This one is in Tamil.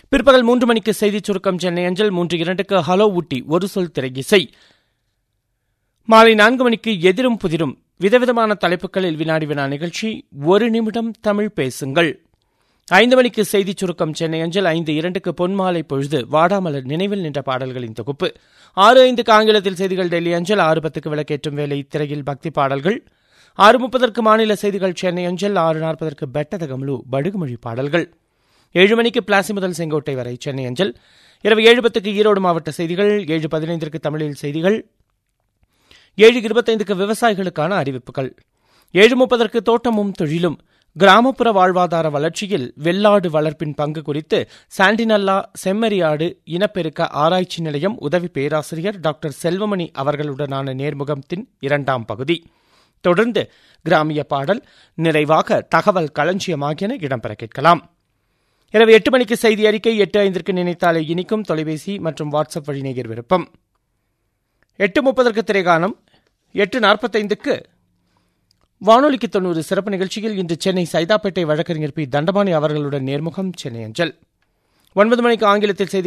பிற்பகல் மூன்று மணிக்கு செய்திச் சுருக்கம் சென்னை அஞ்சல் மூன்று இரண்டுக்கு ஹலோ ஊட்டி ஒரு சொல் திரையிசை மாலை நான்கு மணிக்கு எதிரும் புதிரும் விதவிதமான தலைப்புகளில் வினாடி வினா நிகழ்ச்சி ஒரு நிமிடம் தமிழ் பேசுங்கள் ஐந்து மணிக்கு செய்திச் சுருக்கம் சென்னை அஞ்சல் ஐந்து இரண்டுக்கு பொன்மாலை பொழுது வாடாமலர் நினைவில் நின்ற பாடல்களின் தொகுப்பு ஆறு ஐந்துக்கு ஆங்கிலத்தில் செய்திகள் டெல்லி அஞ்சல் ஆறு பத்துக்கு விளக்கேற்றும் வேலை திரையில் பக்தி பாடல்கள் ஆறு முப்பதற்கு மாநில செய்திகள் சென்னை அஞ்சல் ஆறு நாற்பதற்கு பெட்டதகம்லு படுகுமொழி பாடல்கள் ஏழு மணிக்கு பிளாசி முதல் செங்கோட்டை வரை சென்னை அஞ்சல் இரவு ஏழு பத்துக்கு ஈரோடு மாவட்ட செய்திகள் ஏழு பதினைந்திற்கு தமிழில் செய்திகள் ஏழு இருபத்தைந்துக்கு விவசாயிகளுக்கான அறிவிப்புகள் ஏழு முப்பதற்கு தோட்டமும் தொழிலும் கிராமப்புற வாழ்வாதார வளர்ச்சியில் வெள்ளாடு வளர்ப்பின் பங்கு குறித்து சாண்டினல்லா செம்மறியாடு இனப்பெருக்க ஆராய்ச்சி நிலையம் உதவி பேராசிரியர் டாக்டர் செல்வமணி அவர்களுடனான நேர்முகத்தின் இரண்டாம் பகுதி தொடர்ந்து கிராமிய பாடல் நிறைவாக தகவல் களஞ்சியம் ஆகியன இடம்பெற கேட்கலாம் இரவு எட்டு மணிக்கு செய்தி அறிக்கை எட்டு ஐந்திற்கு நினைத்தாலே இனிக்கும் தொலைபேசி மற்றும் வாட்ஸ்அப் வழி நேயர் விருப்பம் எட்டு முப்பதற்கு திரைகானம் எட்டு நாற்பத்தைந்துக்கு வானொலிக்கு தொண்ணூறு சிறப்பு நிகழ்ச்சியில் இன்று சென்னை சைதாப்பேட்டை வழக்கறிஞர் பி தண்டபாணி அவர்களுடன் நேர்முகம் சென்னை அஞ்சல் ஒன்பது மணிக்கு ஆங்கிலத்தில் செய்தி